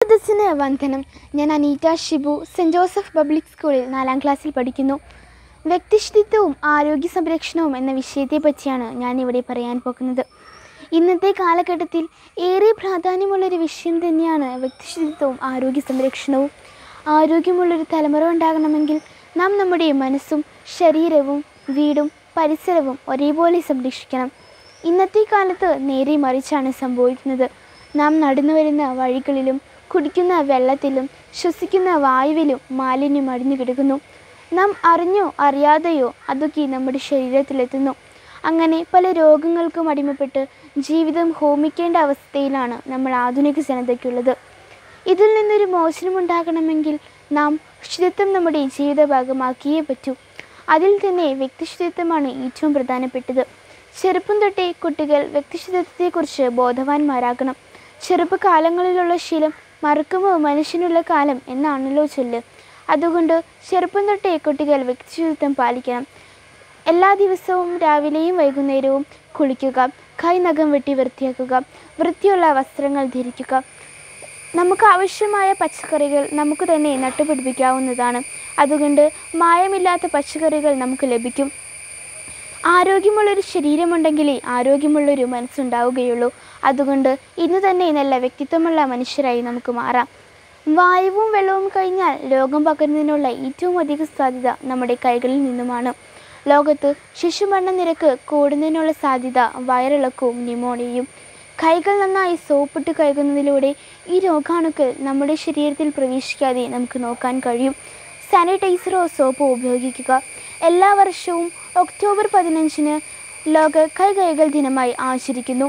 മാതൃദസ്സിന് വന്ദനം ഞാൻ Aneeta Shibu Saint Joseph public സ്കൂളിൽ നാലാം ക്ലാസ്സിൽ പഠിക്കുന്നു വ്യക്തിശുചിത്വവും ആരോഗ്യ സംരക്ഷണവും എന്ന വിഷയത്തെ പറ്റിയാണ് ഞാൻ ഇവിടെ പറയാൻ പോകുന്നത് ഇന്നത്തെ കാലഘട്ടത്തിൽ ഏറെ പ്രാധാന്യമുള്ളൊരു വിഷയം തന്നെയാണ് വ്യക്തിശുചിത്വവും ആരോഗ്യ സംരക്ഷണവും ആരോഗ്യമുള്ളൊരു തലമുറ ഉണ്ടാകണമെങ്കിൽ നാം നമ്മുടെ മനസ്സും ശരീരവും വീടും പരിസരവും ഒരേപോലെ സംരക്ഷിക്കണം ഇന്നത്തെ കാലത്ത് നേരെ മറിച്ചാണ് സംഭവിക്കുന്നത് നാം നടന്നു വരുന്ന വഴികളിലും കുടിക്കുന്ന വെള്ളത്തിലും ശ്വസിക്കുന്ന വായുവിലും മാലിന്യം അടിഞ്ഞു കിടക്കുന്നു നാം അറിഞ്ഞോ അറിയാതെയോ അതൊക്കെ നമ്മുടെ ശരീരത്തിലെത്തുന്നു അങ്ങനെ പല രോഗങ്ങൾക്കും അടിമപ്പെട്ട് ജീവിതം ഹോമിക്കേണ്ട അവസ്ഥയിലാണ് നമ്മൾ ആധുനിക ജനതയ്ക്കുള്ളത് ഇതിൽ നിന്നൊരു മോചനമുണ്ടാകണമെങ്കിൽ നാം ശുചിത്വം നമ്മുടെ ജീവിത ഭാഗമാക്കിയേ പറ്റൂ അതിൽ തന്നെ വ്യക്തിശുചിത്വമാണ് ഏറ്റവും പ്രധാനപ്പെട്ടത് ചെറുപ്പം തൊട്ടേ കുട്ടികൾ വ്യക്തിശുചിത്വത്തെക്കുറിച്ച് ബോധവാന്മാരാകണം ചെറുപ്പകാലങ്ങളിലുള്ള ശീലം മറക്കുമോ മനുഷ്യനുള്ള കാലം എന്നാണല്ലോ ചൊല്ല് അതുകൊണ്ട് ചെറുപ്പം തൊട്ടേ കുട്ടികൾ വ്യക്തിശുചിത്വം പാലിക്കണം എല്ലാ ദിവസവും രാവിലെയും വൈകുന്നേരവും കുളിക്കുക കൈ നഖം വെട്ടി വൃത്തിയാക്കുക വൃത്തിയുള്ള വസ്ത്രങ്ങൾ ധരിക്കുക നമുക്ക് ആവശ്യമായ പച്ചക്കറികൾ നമുക്ക് തന്നെ നട്ടുപിടിപ്പിക്കാവുന്നതാണ് അതുകൊണ്ട് മായമില്ലാത്ത പച്ചക്കറികൾ നമുക്ക് ലഭിക്കും ആരോഗ്യമുള്ളൊരു ശരീരമുണ്ടെങ്കിലേ ആരോഗ്യമുള്ളൊരു മനസ്സുണ്ടാവുകയുള്ളൂ അതുകൊണ്ട് ഇന്ന് തന്നെ നല്ല വ്യക്തിത്വമുള്ള മനുഷ്യരായി നമുക്ക് മാറാം വായുവും വെള്ളവും കഴിഞ്ഞാൽ രോഗം പകരുന്നതിനുള്ള ഏറ്റവും അധിക സാധ്യത നമ്മുടെ കൈകളിൽ നിന്നുമാണ് ലോകത്ത് ശിശുമരണ നിരക്ക് കൂടുന്നതിനുള്ള സാധ്യത വയറിളക്കവും ന്യൂമോണിയയും കൈകൾ നന്നായി സോപ്പിട്ട് കഴുകുന്നതിലൂടെ ഈ രോഗാണുക്കൾ നമ്മുടെ ശരീരത്തിൽ പ്രവേശിക്കാതെ നമുക്ക് നോക്കാൻ കഴിയും സാനിറ്റൈസറോ സോപ്പോ ഉപയോഗിക്കുക എല്ലാ വർഷവും ഒക്ടോബർ പതിനഞ്ചിന് ലോക കൈ കൈകൾ ദിനമായി ആചരിക്കുന്നു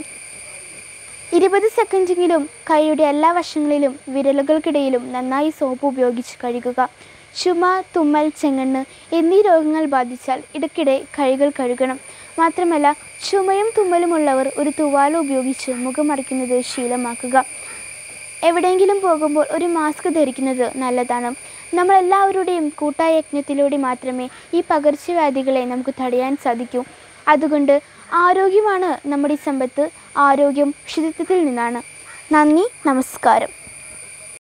ഇരുപത് സെക്കൻഡെങ്കിലും കൈയുടെ എല്ലാ വശങ്ങളിലും വിരലുകൾക്കിടയിലും നന്നായി സോപ്പ് ഉപയോഗിച്ച് കഴുകുക ചുമ തുമ്മൽ ചെങ്ങണ്ണ് എന്നീ രോഗങ്ങൾ ബാധിച്ചാൽ ഇടയ്ക്കിടെ കൈകൾ കഴുകണം മാത്രമല്ല ചുമയും തുമ്മലുമുള്ളവർ ഒരു തുവാല ഉപയോഗിച്ച് മുഖം മറിക്കുന്നത് ശീലമാക്കുക എവിടെയെങ്കിലും പോകുമ്പോൾ ഒരു മാസ്ക് ധരിക്കുന്നത് നല്ലതാണ് നമ്മളെല്ലാവരുടെയും കൂട്ടായ യജ്ഞത്തിലൂടെ മാത്രമേ ഈ പകർച്ചവ്യാധികളെ നമുക്ക് തടയാൻ സാധിക്കൂ അതുകൊണ്ട് ആരോഗ്യമാണ് നമ്മുടെ സമ്പത്ത് ആരോഗ്യം ശുചിത്വത്തിൽ നിന്നാണ് നന്ദി നമസ്കാരം